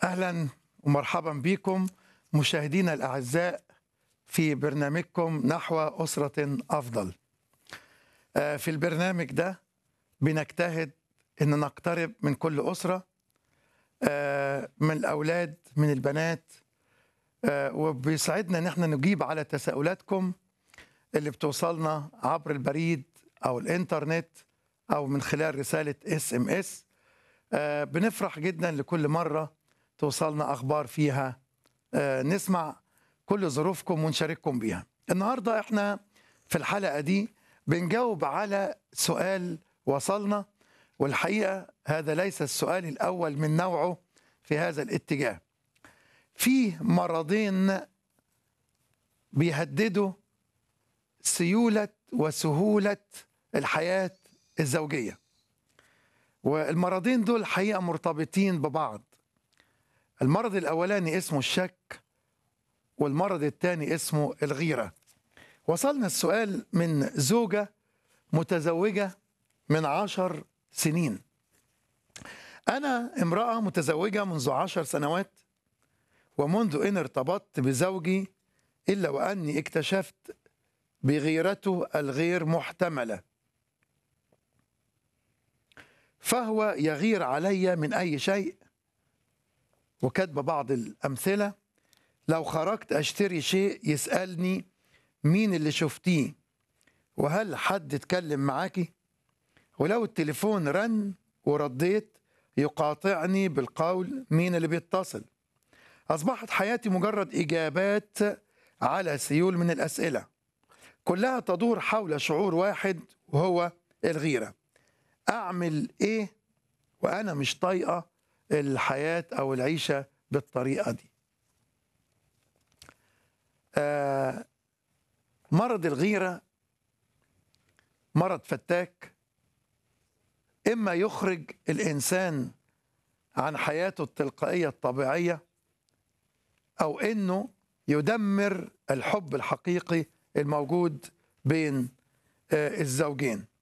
اهلا ومرحبا بكم مشاهدينا الاعزاء في برنامجكم نحو اسره افضل. آه، في البرنامج ده بنجتهد ان نقترب من كل اسره آه، من الاولاد من البنات آه، وبيسعدنا ان احنا نجيب على تساؤلاتكم اللي بتوصلنا عبر البريد او الانترنت او من خلال رساله اس ام اس بنفرح جدا لكل مره توصلنا اخبار فيها آه، نسمع كل ظروفكم ونشارككم بيها النهارده احنا في الحلقه دي بنجاوب على سؤال وصلنا والحقيقه هذا ليس السؤال الاول من نوعه في هذا الاتجاه في مرضين بيهددوا سيوله وسهوله الحياه الزوجيه والمرضين دول الحقيقه مرتبطين ببعض المرض الاولاني اسمه الشك والمرض الثاني اسمه الغيره وصلنا السؤال من زوجه متزوجه من عشر سنين انا امراه متزوجه منذ عشر سنوات ومنذ ان ارتبطت بزوجي الا واني اكتشفت بغيرته الغير محتمله فهو يغير علي من اي شيء وكاتب بعض الامثله لو خرجت اشتري شيء يسالني مين اللي شفتيه وهل حد اتكلم معاكي ولو التليفون رن ورديت يقاطعني بالقول مين اللي بيتصل اصبحت حياتي مجرد اجابات على سيول من الاسئله كلها تدور حول شعور واحد وهو الغيره اعمل ايه وانا مش طايقه الحياه او العيشه بالطريقه دي آه مرض الغيره مرض فتاك اما يخرج الانسان عن حياته التلقائيه الطبيعيه او انه يدمر الحب الحقيقي الموجود بين آه الزوجين